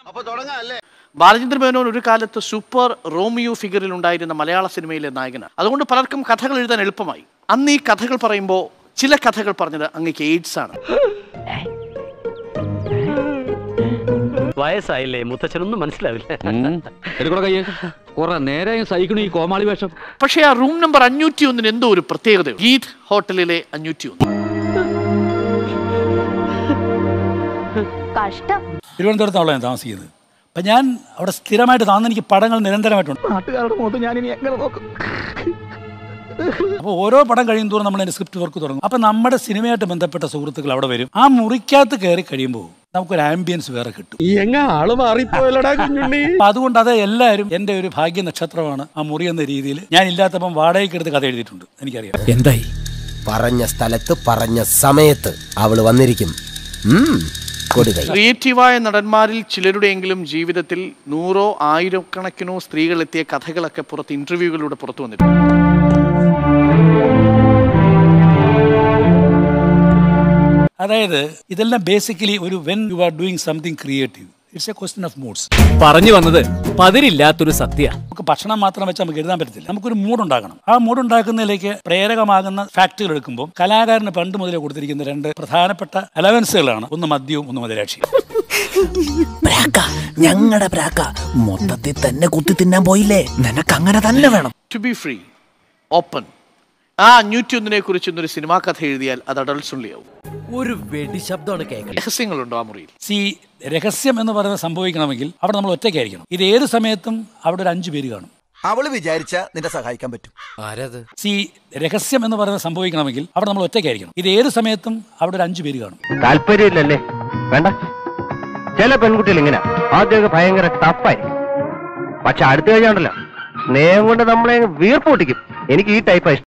അപ്പൊ തുടങ്ങാം അല്ലേ ബാലചന്ദ്ര മേനോൻ ഒരു കാലത്ത് സൂപ്പർ റോമിയോ ഫിഗറിൽ ഉണ്ടായിരുന്ന മലയാള സിനിമയിലെ നായകനാണ് അതുകൊണ്ട് പലർക്കും കഥകൾ എഴുതാൻ എളുപ്പമായി അന്ന് ഈ കഥകൾ പറയുമ്പോൾ ചില കഥകൾ പറഞ്ഞത് അങ്ങേക്ക് എയ്ഡ്സ് ആണ് വയസ്സായില്ലേ മുത്തച്ഛനൊന്നും മനസ്സിലാവില്ല എടുക്കണ കയ്യേ കുറെ നേരം സഹിക്കണു ഈ കോമാളി വേഷം പക്ഷേ ആ റൂം നമ്പർ അഞ്ഞൂറ്റി ഒന്നിന് എന്തോ ഒരു പ്രത്യേകത ഗീത് ഹോട്ടലിലെ അഞ്ഞൂറ്റി ഒന്ന് കഷ്ടം തിരുവനന്തപുരത്താണല്ലോ ഞാൻ താമസിക്കുന്നത് അപ്പം ഞാൻ അവിടെ സ്ഥിരമായിട്ട് താന്ന് എനിക്ക് പടങ്ങൾ നിരന്തരമായിട്ടുണ്ട് നാട്ടുകാരുടെ മുഖത്ത് ഞാൻ ഇനി എങ്ങനെ നോക്കും അപ്പോൾ ഓരോ പടം കഴിയും തോറും നമ്മൾ അതിൻ്റെ സ്ക്രിപ്റ്റ് വർക്ക് തുടങ്ങും അപ്പം നമ്മുടെ സിനിമയായിട്ട് ബന്ധപ്പെട്ട സുഹൃത്തുക്കൾ അവിടെ വരും ആ മുറിക്കകത്ത് കയറി കഴിയുമ്പോൾ നമുക്കൊരു ആംബിയൻസ് വേറെ കിട്ടും എങ്ങ ആള് മാറിപ്പോയല്ലടാ കുഞ്ഞുണ്ണി അപ്പം അതുകൊണ്ട് അത് എല്ലാവരും എൻ്റെ ഒരു ഭാഗ്യ നക്ഷത്രമാണ് ആ മുറി എന്ന രീതിയിൽ ഞാൻ ഇല്ലാത്തപ്പം വാടകയ്ക്ക് എടുത്ത് കഥ എഴുതിയിട്ടുണ്ട് എനിക്കറിയാം എന്തായി പറഞ്ഞ സ്ഥലത്ത് പറഞ്ഞ സമയത്ത് അവള് വന്നിരിക്കും ഉം, കൊടുകൈ ക്രിയേറ്റീവായ നടന്മാരിൽ ചിലരുടെയെങ്കിലും ജീവിതത്തിൽ നൂറോ ആയിരക്കണക്കിനോ സ്ത്രീകൾ എത്തിയ കഥകളൊക്കെ പുറത്ത് ഇന്റർവ്യൂകളിലൂടെ പുറത്തു വന്നിട്ടുണ്ട് അതായത് ഇതെല്ലാം ബേസിക്കലി ഒരു when you are doing something creative it's a question of moods പറഞ്ഞു വന്നത് പതിരില്ലാത്തൊരു സത്യ നമുക്ക് ഭക്ഷണം മാത്രം വെച്ച് നമുക്ക് എഴുതാൻ പറ്റത്തില്ല നമുക്കൊരു മൂഡ് ഉണ്ടാക്കണം ആ മൂഡ് ഉണ്ടാക്കുന്നതിലേക്ക് പ്രേരകമാകുന്ന ഫാക്ടറികൾ എടുക്കുമ്പോൾ കലാകാരന് പണ്ട് മുതലേ കൊടുത്തിരിക്കുന്ന രണ്ട് പ്രധാനപ്പെട്ട അലവൻസുകളാണ് ഒന്ന് മദ്യവും ഒന്ന് മതിരാക്ഷി പ്രാക്ക ഞങ്ങളുടെ പ്രാക്ക മൊത്തത്തിൽ തന്നെ കുത്തി തിന്നാൻ പോയില്ലേ നിനക്ക് അങ്ങനെ തന്നെ വേണം ടു ബി ഫ്രീ ഓപ്പൺ ആ അഞ്ഞൂറ്റി ഒന്നിനെ കുറിച്ച് ഇന്നൊരു സിനിമാ കഥ എഴുതിയാൽ അത് അഡൾട്ട്സ് ഉള്ളിയാവും ഒരു വെടി ശബ്ദമാണ് കേൾക്കുന്നത് രഹസ്യങ്ങളുണ്ടോ ആ മുറിയിൽ സി രഹസ്യം എന്ന് പറയുന്നത് സംഭവിക്കണമെങ്കിൽ അവിടെ നമ്മൾ ഒറ്റയ്ക്കായിരിക്കണം ഇത് ഏത് സമയത്തും അവിടെ ഒരു അഞ്ചു പേര് കാണും അവള് വിചാരിച്ച നിന്നെ സഹായിക്കാൻ പറ്റും ആരത് സി രഹസ്യം എന്ന് പറയുന്നത് സംഭവിക്കണമെങ്കിൽ അവിടെ നമ്മൾ ഒറ്റയ്ക്കായിരിക്കണം ഇത് ഏത് സമയത്തും അവിടെ ഒരു അഞ്ചു പേര് കാണും താല്പര്യമില്ലല്ലേ വേണ്ട ചില പെൺകുട്ടികൾ ഇങ്ങനെ ആദ്യമൊക്കെ ഭയങ്കര ടഫായിരിക്കും പക്ഷെ അടുത്ത കഴിഞ്ഞുണ്ടല്ലോ സ്നേഹം കൊണ്ട് നമ്മളെ വീർപ്പ് പൊട്ടിക്കും എനിക്ക് ഈ ടൈപ്പാണ്